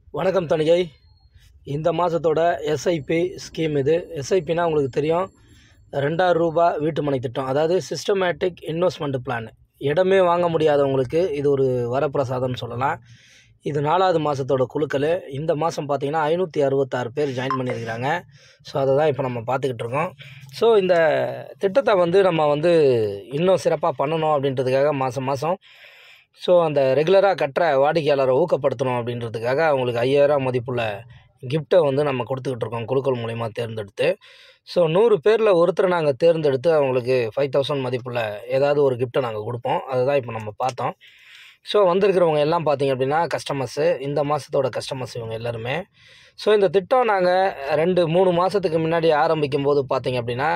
வணக்கம் தணிகை இந்த மாதத்தோட எஸ்ஐபி ஸ்கீம் இது எஸ்ஐபினா உங்களுக்கு தெரியும் ரெண்டாயிரம் ரூபா வீட்டு மனை திட்டம் அதாவது சிஸ்டமேட்டிக் இன்வெஸ்ட்மெண்ட் பிளான் இடமே வாங்க முடியாதவங்களுக்கு இது ஒரு வரப்பிரசாதம்னு சொல்லலாம் இது நாலாவது மாதத்தோட குழுக்கள் இந்த மாதம் பார்த்தீங்கன்னா ஐநூற்றி அறுபத்தாறு பேர் ஜாயின் பண்ணியிருக்கிறாங்க ஸோ அதை தான் இப்போ நம்ம பார்த்துக்கிட்டு இருக்கோம் ஸோ இந்த திட்டத்தை வந்து நம்ம வந்து இன்னும் சிறப்பாக பண்ணணும் அப்படின்றதுக்காக மாதம் மாதம் ஸோ அந்த ரெகுலராக கட்டுற வாடிக்கையாளரை ஊக்கப்படுத்தணும் அப்படின்றதுக்காக அவங்களுக்கு ஐயாயிரம் மதிப்புள்ள கிஃப்ட்டை வந்து நம்ம கொடுத்துக்கிட்டு இருக்கோம் குழுக்கள் மூலிமா தேர்ந்தெடுத்து ஸோ நூறு பேரில் ஒருத்தரை நாங்கள் தேர்ந்தெடுத்து அவங்களுக்கு ஃபைவ் தௌசண்ட் மதிப்புள்ள ஏதாவது ஒரு கிஃப்ட்டை நாங்கள் கொடுப்போம் அதை தான் இப்போ நம்ம பார்த்தோம் ஸோ வந்திருக்கிறவங்க எல்லாம் பார்த்தீங்க அப்படின்னா கஸ்டமர்ஸு இந்த மாதத்தோட கஸ்டமர்ஸ் இவங்க எல்லாருமே ஸோ இந்த திட்டம் நாங்கள் ரெண்டு மூணு மாதத்துக்கு முன்னாடி ஆரம்பிக்கும் போது பார்த்தீங்க அப்படின்னா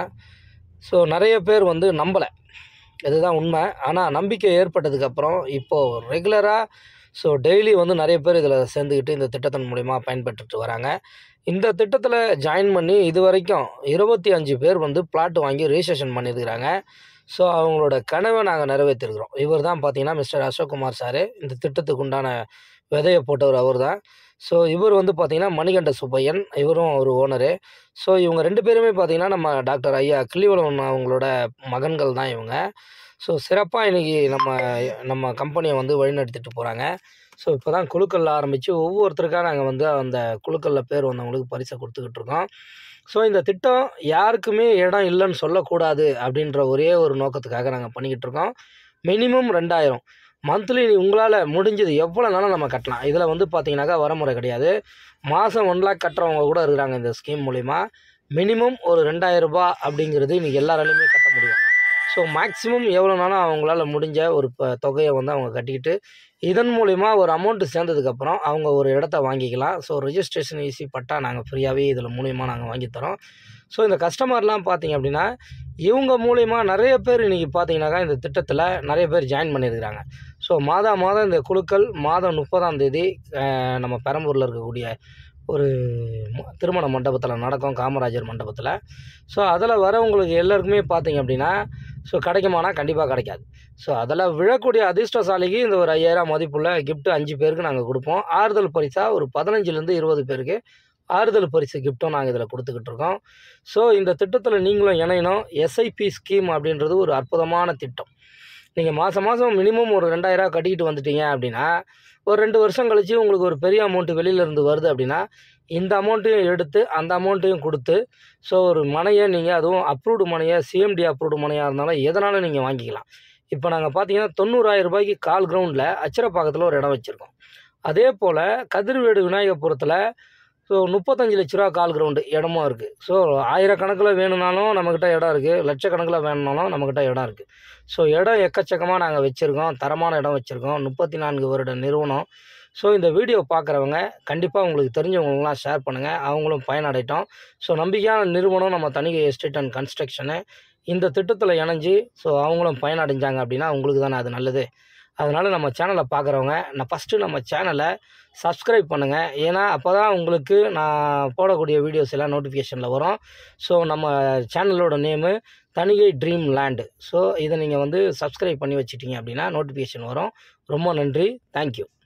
ஸோ நிறைய பேர் வந்து நம்பலை இதுதான் உண்மை ஆனால் நம்பிக்கை ஏற்பட்டதுக்கப்புறம் இப்போது ரெகுலராக ஸோ டெய்லி வந்து நிறைய பேர் இதில் சேர்ந்துக்கிட்டு இந்த திட்டத்தின் மூலிமா பயன்பெற்றுட்டு வராங்க இந்த திட்டத்தில் ஜாயின் பண்ணி இது வரைக்கும் இருபத்தி அஞ்சு பேர் வந்து பிளாட் வாங்கி ரிஜிஸ்ட்ரேஷன் பண்ணியிருக்கிறாங்க ஸோ அவங்களோட கனவை நாங்கள் நிறைவேற்றிருக்கிறோம் இவர் தான் பார்த்தீங்கன்னா மிஸ்டர் அசோக்குமார் சார் இந்த திட்டத்துக்கு உண்டான விதையை போட்டவர் அவர் தான் ஸோ இவர் வந்து பார்த்திங்கன்னா மணிகண்ட சுப்பையன் இவரும் ஒரு ஓனரு ஸோ இவங்க ரெண்டு பேருமே பார்த்திங்கன்னா நம்ம டாக்டர் ஐயா கிள்ளிவளவன் அவங்களோட மகன்கள் தான் இவங்க ஸோ சிறப்பாக இன்றைக்கி நம்ம நம்ம கம்பெனியை வந்து வழிநடத்திட்டு போகிறாங்க ஸோ இப்போ தான் குழுக்களில் ஆரம்பித்து ஒவ்வொருத்தருக்காக நாங்கள் வந்து அந்த குழுக்களில் பேர் வந்தவங்களுக்கு பரிசை கொடுத்துக்கிட்டு இருக்கோம் ஸோ இந்த திட்டம் யாருக்குமே இடம் இல்லைன்னு சொல்லக்கூடாது அப்படின்ற ஒரே ஒரு நோக்கத்துக்காக நாங்கள் பண்ணிக்கிட்டு இருக்கோம் மினிமம் ரெண்டாயிரம் மந்த்லி உங்களால் முடிஞ்சது எவ்வளோ நாளும் நம்ம கட்டலாம் இதில் வந்து பார்த்தீங்கன்னாக்கா வரமுறை கிடையாது மாதம் ஒன் லாக் கட்டுறவங்க கூட இருக்கிறாங்க இந்த ஸ்கீம் மூலிமா மினிமம் ஒரு ரெண்டாயிரம் ரூபாய் அப்படிங்கிறது இன்றைக்கி எல்லாராலையுமே கட்ட முடியும் ஸோ மேக்ஸிமம் எவ்வளோ நாளும் அவங்களால முடிஞ்ச ஒரு ப தொகையை வந்து அவங்க கட்டிக்கிட்டு இதன் மூலிமா ஒரு அமௌண்ட்டு சேர்ந்ததுக்கப்புறம் அவங்க ஒரு இடத்த வாங்கிக்கலாம் ஸோ ரிஜிஸ்ட்ரேஷன் ஈஸி பட்டா நாங்கள் ஃப்ரீயாகவே இதில் மூலிமா நாங்கள் வாங்கித்தரோம் ஸோ இந்த கஸ்டமர்லாம் பார்த்தீங்க அப்படின்னா இவங்க மூலிமா நிறைய பேர் இன்றைக்கி பார்த்தீங்கன்னாக்கா இந்த திட்டத்தில் நிறைய பேர் ஜாயின் பண்ணியிருக்கிறாங்க ஸோ மாதா மாதம் இந்த குழுக்கள் மாதம் முப்பதாம் தேதி அஹ், நம்ம பெரம்பூரில் இருக்கக்கூடிய ஒரு ம- திருமண மண்டபத்தில் நடக்கும் காமராஜர் மண்டபத்தில் ஸோ அதில் வரவங்களுக்கு எல்லாருக்குமே பார்த்தீங்க அப்படின்னா ஸோ கிடைக்குமானா கண்டிப்பாக கிடைக்காது ஸோ அதில் விழக்கூடிய அதிர்ஷ்டசாலிக்கு இந்த ஒரு ஐயாயிரம் மதிப்புள்ள gift அஞ்சு பேருக்கு நாங்கள் கொடுப்போம் ஆறுதல் பரிசாக ஒரு பதினஞ்சுலேருந்து இருபது பேருக்கு ஆறுதல் பரிசு கிஃப்ட்டும் நாங்கள் இதில் கொடுத்துக்கிட்டு இருக்கோம் ஸோ இந்த திட்டத்தில் நீங்களும் இணையணும் எஸ்ஐபி ஸ்கீம் அப்படின்றது ஒரு அற்புதமான திட்டம் நீங்கள் மாதம் மாதம் மினிமம் ஒரு ரெண்டாயிரம் கட்டிக்கிட்டு வந்துட்டீங்க அப்படின்னா ஒரு ரெண்டு வருஷம் கழிச்சு உங்களுக்கு ஒரு பெரிய அமௌண்ட்டு வெளியிலேருந்து வருது அப்படின்னா இந்த அமௌண்ட்டையும் எடுத்து அந்த அமௌண்ட்டையும் கொடுத்து ஸோ ஒரு மனையை நீங்கள் அதுவும் அப்ரூவ்டு மனையை சிஎம்டி அப்ரூவ்டு மனையாக இருந்தாலும் எதனாலும் நீங்கள் வாங்கிக்கலாம் இப்போ நாங்கள் பார்த்தீங்கன்னா தொண்ணூறாயிரம் ரூபாய்க்கு கால் கிரவுண்டில் அச்சிரப்பாக்கத்தில் ஒரு இடம் வச்சுருக்கோம் அதே போல் கதிர்வேடு விநாயகபுரத்தில் ஸோ முப்பத்தஞ்சு லட்ச ரூபா கால் கிரவுண்டு இடமும் இருக்குது ஸோ ஆயிரக்கணக்கில் வேணும்னாலும் நம்மக்கிட்ட இடம் இருக்குது லட்சக்கணக்கில் வேணும்னாலும் நம்மக்கிட்ட இடம் இருக்குது ஸோ இடம் எக்கச்சக்கமாக நாங்கள் வச்சுருக்கோம் தரமான இடம் வச்சுருக்கோம் முப்பத்தி நான்கு வருட நிறுவனம் ஸோ இந்த வீடியோ பார்க்குறவங்க கண்டிப்பாக உங்களுக்கு தெரிஞ்சவங்களுக்குலாம் ஷேர் பண்ணுங்கள் அவங்களும் பயனடையட்டும் ஸோ நம்பிக்கையான நிறுவனம் நம்ம தனிகை எஸ்டேட் அண்ட் கன்ஸ்ட்ரக்ஷனு இந்த திட்டத்தில் இணைஞ்சு ஸோ அவங்களும் பயனடைஞ்சாங்க அப்படின்னா உங்களுக்கு தானே அது நல்லது அதனால் நம்ம சேனலை பார்க்குறவங்க நான் ஃபஸ்ட்டு நம்ம சேனலை சப்ஸ்கிரைப் பண்ணுங்கள் ஏன்னா அப்போ தான் உங்களுக்கு நான் போடக்கூடிய வீடியோஸ் எல்லாம் நோட்டிஃபிகேஷனில் வரும் ஸோ நம்ம சேனலோட name Thanigai dream land so இதை நீங்கள் வந்து சப்ஸ்கிரைப் பண்ணி வச்சிட்டீங்க அப்படின்னா நோட்டிஃபிகேஷன் வரும் ரொம்ப நன்றி தேங்க்யூ